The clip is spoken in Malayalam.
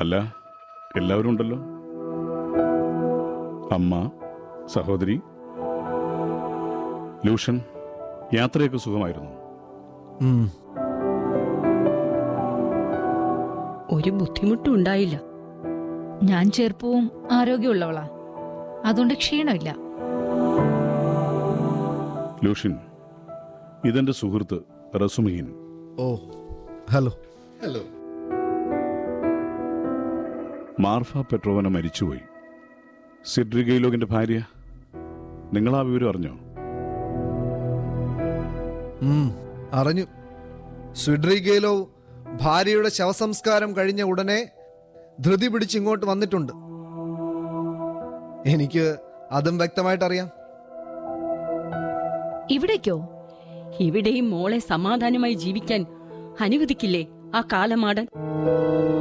അല്ല എല്ലാവരും ഉണ്ടല്ലോ അമ്മ സഹോദരി ലൂഷൻ യാത്രയൊക്കെ സുഖമായിരുന്നു ഉം. ഒരു ബുദ്ധിമുട്ടും ഉണ്ടായില്ല ഞാൻ ചെറുപ്പവും ആരോഗ്യമുള്ളവളാ അതുകൊണ്ട് ക്ഷീണമില്ല ലൂഷൻ ഇതെന്റെ സുഹൃത്ത് റസുമീൻ ഓ ഹലോ മാർഫ പെട്രോവന മരിച്ചുപോയി സിഡ്രിഗയിലോകിന്റെ ഭാര്യ നിങ്ങൾ ആ വിവരം അറിഞ്ഞോ ഉം, അറിഞ്ഞു സ്വിഡ്രിഗേലോ ഭാര്യയുടെ ശവസംസ്കാരം കഴിഞ്ഞ ഉടനെ ധൃതി പിടിച്ച് ഇങ്ങോട്ട് വന്നിട്ടുണ്ട് എനിക്ക് അതും വ്യക്തമായിട്ട് അറിയാം ഇവിടേക്കോ ഇവിടെയും മോളെ സമാധാനമായി ജീവിക്കാൻ അനുവദിക്കില്ലേ ആ കാലമാടൻ